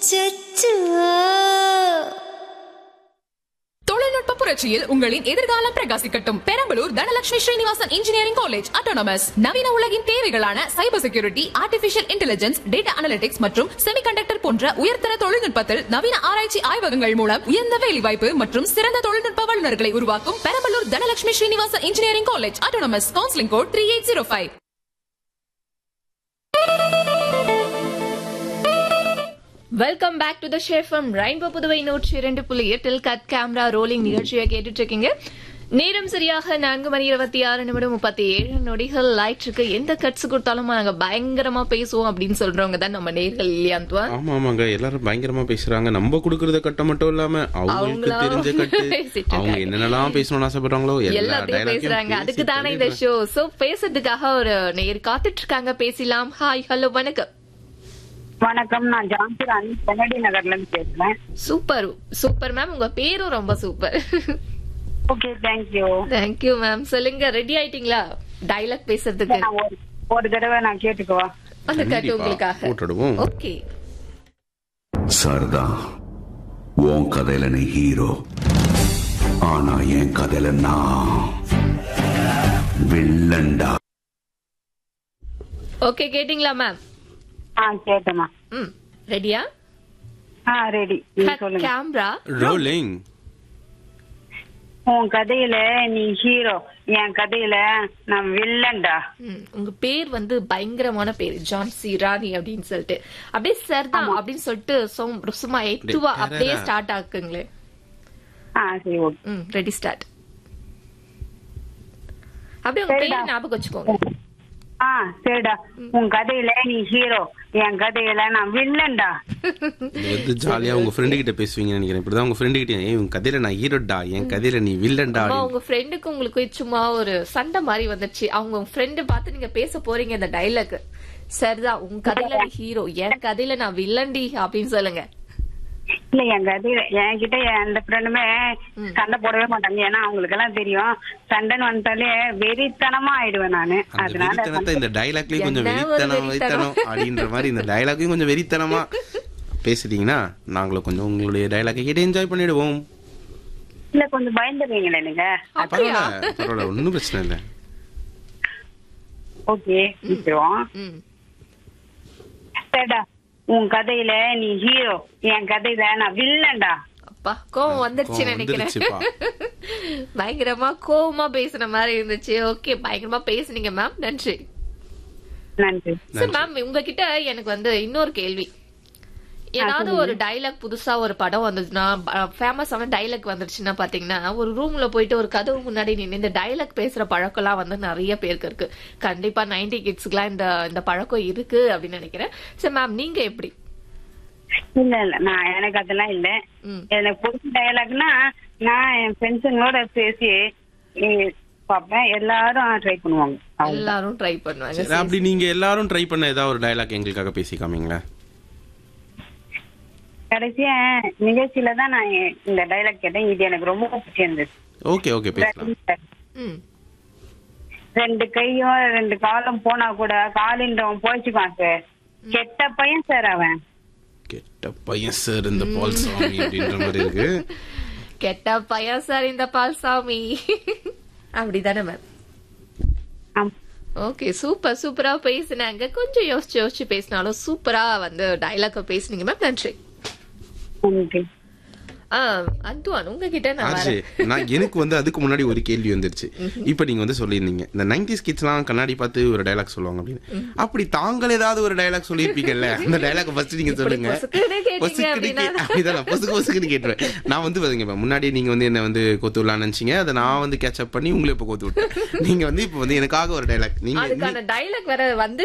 அச்சச்சோ தொழில்நுட்ப புரட்சியில் உங்களின் எதிர்காலம் பிரகாசிக்கட்டும் Perambalur Dhanalakshmi Srinivasan engineering college autonomous நவீன உலகின் தேவைகளான cyber security artificial intelligence data analytics மற்றும் செமிகண்டக்டர் போன்ற உயர்தர தொழில்நுட்பத்தில் நவீன ஆராய்ச்சி ஆய்வகங்கள் மூலம் உயர்ந்த வேலைவாய்ப்பு மற்றும் சிறந்த தொழில்நுட்ப வல்லுநர்களை உருவாக்கும் Perambalur Dhanalakshmi Srinivasan engineering college autonomous counselling code three eight zero five welcome back to the ஷேஃபம் ரெயின்போ புதுவை நூற்றி இரண்டு புள்ளி எட்டில் கட் கேமரா ரோலிங் நிகழ்ச்சியை கேட்டுட்டு இருக்கீங்க நேரம் சரியாக நான்கு மணி இருபத்தி ஆறு நிமிடம் முப்பத்தி ஏழு நொடிகள் லைட் இருக்கு எந்த கட்ஸ் கொடுத்தாலும் நாங்க பயங்கரமா பேசுவோம் அப்படின்னு சொல்றவங்க தான் நம்ம நேர்கள் இல்லையா அந்துவா ஆமா ஆமாங்க எல்லாரும் பயங்கரமா பேசுறாங்க நம்ம குடுக்கறத கட்ட மட்டும் இல்லாம அவங்களுக்கு அவங்களா தெரிஞ்ச கட்டு பேசிட்டு அவங்க இருக்காங்க. என்னென்னலாம் பேசணும்னு ஆசைப்படுறாங்களோ எல்லா எல்லாத்தையும் dialogue-ஐயும் பேசுறாங்க பேசி அதுக்கு தானே இந்த தள்ளிடுறாங்க. ஷோ சோ பேசுறதுக்காக ஒரு நேர் காத்துட்டு இருக்காங்க பேசலாம் ஹாய் ஹலோ வணக்கம் வணக்கம் நான் ஜான்சி ராணி கென்னடி நகர்ல இருந்து பேசுறேன் சூப்பர் சூப்பர் மேம் உங்க பேரும் ரொம்ப super okay thank you thank you ma'am சொல்லுங்க ரெடி ஆயிட்டீங்களா டைலாக் பேசுறதுக்கு நான் ஒரு ஒரு தடவை நான் கேட்டுக்குவா அந்த கட்டு கண்டிப்பா. உங்களுக்காக போட்டுடுவோம். ஓகே சரதா உன் கதையில நீ ஹீரோ ஆனா என் கதையில நான் வில்லன்டா ஓகே கேட்டிங்களா மேம் ஆ கேட்டேம்மா ம் ரெடியா ஆ ரெடி நீ சொல்லுங்க கேமரா ரோலிங் உன் கதையில நீ ஹீரோ என் கதையில நான் வில்லன்டா உங்க பேர் வந்து பயங்கரமான பேர் ஜான்சி ராணி அப்படின்னு சொல்லிட்டு அப்படியே சர்தா அப்படின்னு சொல்லிட்டு சொம்- சும்மா எத்துவா டேய், அப்படியே டேரா. ஸ்டார்ட் ஆக்குங்களே ஆ சரி ஓகே ம் ரெடி ஸ்டார்ட் அப்படியே உங்க சரிடா. பேர் ஞாபகம் வச்சுக்கோங்க ஆ சரிடா உன் கதையில நீ ஹீரோ என் கதையில நான் வில்லன்டா இது வந்து ஜாலியா உங்க ஃப்ரெண்டு கிட்ட பேசுவீங்கன்னு நினைக்கிறேன் இப்படிதான் உங்க ஃப்ரெண்டு கிட்ட ஏய் உன் கதையில நான் ஹீரோடா என் கதையில நீ வில்லன்டா அம்மா, அப்படின்னு. உங்க ஃப்ரெண்டுக்கு உங்களுக்கு சும்மா ஒரு சண்டை மாதிரி வந்துச்சு அவங்க உங்க ஃப்ரெண்டு பார்த்து நீங்க பேச போறீங்க இந்த டைலாக் சரிதான் உங்க கதையில நீ ஹீரோ என் கதையில நான் வில்லன்டி அப்படின்னு சொல்லுங்க இல்ல என் கதையில என்கிட்ட எந்த ஃப்ரெண்டுமே சண்டை போடவே மாட்டாங்க ஏன்னா அவங்களுக்கு எல்லாம் தெரியும் சண்டைன்னு வந்துட்டாலே வெறித்தனமா ஆயிடுவேன் நானு அந்த அதனால வெறித்தனத்தை இந்த டைலாக்லயும் கொஞ்சம் என்ன ஒரு வெறித்தனம் வெறித்தனம். வெறித்தனம் அப்படின்ற மாதிரி இந்த டைலாக்கையும் கொஞ்சம் வெறித்தனமா பேசுறீங்கன்னா நாங்களும் கொஞ்சம் உங்களுடைய டைலாக்கை கேட்டு என்ஜாய் பண்ணிடுவோம் இல்ல கொஞ்சம் பயந்துருவீங்களே நீங்க அப்படியா பரவாயில்ல பரவாயில்ல ஒன்றும் பிரச்சனை இல்லை ஓகே நிக்கிறோம் ம் சரிடா உன் கதையில நீ ஹீரோ என் கதையில நான் வில்லன்டா அப்பா கோவம் வந்துருச்சு கோவம் நினைக்கிறேன் வந்துருச்சுப்பா. பயங்கரமா கோவமா பேசுன மாதிரி இருந்துச்சு ஓகே பயங்கரமா பேசுனீங்க மேம் நன்றி நன்றி சார் மேம் உங்ககிட்ட எனக்கு வந்து இன்னொரு கேள்வி ஏதாவது ஒரு டைலாக் புதுசா ஒரு படம் வந்ததுன்னா ஃபேமஸான டைலாக் வந்துருச்சுன்னா பாத்தீங்கன்னா ஒரு ரூம்ல போயிட்டு ஒரு கதவு முன்னாடி நின்று இந்த டைலாக் பேசுற பழக்கம்லாம் வந்து நிறைய பேருக்கு இருக்கு கண்டிப்பா நைன்டி கிட்ஸ்க்குலாம் இந்த இந்த பழக்கம் இருக்கு அப்படின்னு நினைக்கிறேன் சரி மேம் நீங்க எப்படி இல்ல இல்ல நான் எனக்கு அதெல்லாம் இல்ல ம். எனக்கு பிடிச்ச டயலாக்னா நான் என் ஃப்ரெண்ட்ஸுங்களோட பேசி eh, பார்ப்பேன் எல்லாரும் ட்ரை பண்ணுவாங்க அவங்க எல்லாரும் ட்ரை பண்ணுவாங்க சரி, அப்படி நீங்க எல்லாரும் ட்ரை பண்ண ஏதாவது ஒரு டைலாக் எங்களுக்காக பேசி காமிங்களேன் கடைசியா நிகழ்ச்சியில தான் நான் இந்த டைலாக் கேட்டேன் இது எனக்கு ரொம்ப பிடிச்சிருந்தது ஓகே ஓகே பேசலாம் ம் ரெண்டு கையும் ரெண்டு காலும் போனா கூட காலின்றவன் போயிச்சுக்கான் சார் கெட்ட பையன் சார் அவன் கெட்ட பையன் சார் இந்த பால் சாமி அப்படின்ற மாதிரி இருக்கு கெட்ட பையன் சார் இந்த பால்சாமி அப்படிதானே மேம் ஆம். ஓகே சூப்பர் சூப்பரா பேசினாங்க கொஞ்சம் யோசிச்சு யோசிச்சு பேசினாலும் சூப்பரா வந்து டைலாக பேசுனீங்க மேம் நன்றி நன்றி ஆ, அந்துவான் உங்ககிட்ட நான் ஆச்சு வரேன் நான் எனக்கு வந்து அதுக்கு முன்னாடி ஒரு கேள்வி வந்துருச்சு இப்ப நீங்க வந்து சொல்லியிருந்தீங்க இந்த நைன்டிஸ் கிட்ஸ்லாம் கண்ணாடி பார்த்து ஒரு டைலாக் சொல்லுவாங்க அப்படின்னு அப்படி தாங்கள் ஏதாவது ஒரு டைலாக் சொல்லியிருப்பீங்கல்ல அந்த டைலாக் ஃபர்ஸ்ட் நீங்க சொல்லுங்க பொசுக்குன்னு கேட்டீங்க பொசுக்குன்னு அப்படின்னா. கே- அப்படிதான் பொசுக்கு பொசுக்குன்னு கேட்டுருவேன் நான் வந்து பாருங்க இப்ப முன்னாடி நீங்க வந்து என்ன வந்து கொத்து விடலாம்னு நினைச்சீங்க அதை நான் வந்து கேட்சப் பண்ணி உங்களை இப்ப கொத்து விட்டேன் நீங்க வந்து இப்ப வந்து எனக்காக ஒரு டைலாக் நீங்க அதுக்கான டைலாக் வேற வந்து